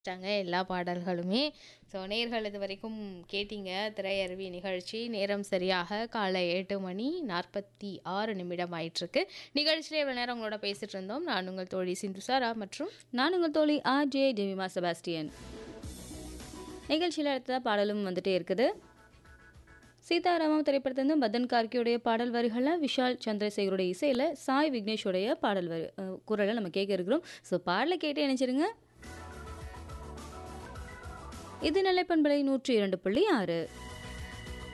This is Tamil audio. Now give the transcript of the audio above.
ட்டாங்க எல்லா பாடல்களுமே. ஸோ நேயர்கள் இதுவரைக்கும் கேட்டீங்க திரையருவி நிகழ்ச்சி. நேரம் சரியாக காலை 8 மணி 46 நிமிடம் ஆயிட்டிருக்கு. நிகழ்ச்சியில இவ்வளோ நேரம் உங்களோட பேசிட்டு இருந்தோம். நான் உங்கள் தோழி சிந்து சாரா மற்றும் நான் உங்கள் தோழி ஆர்ஜே ஜெமிமா செபாஸ்டியன் நிகழ்ச்சியில் அடுத்ததாக பாடலும் வந்துட்டே இருக்குது சீதாராமம் திரைப்படத்திலிருந்து மதன் கார்கியுடைய பாடல் வரிகளில் விஷால் சந்திரசேகருடைய இசையில் சாய் விக்னேஷுடைய பாடல் வரி அஹ், குரலை நம்ம கேட்க இருக்கிறோம் ஸோ பாடலை கேட்டு நினைச்சிருங்க இது நிலைப்பண்பலை நூற்றி இரண்டு புள்ளி ஆறு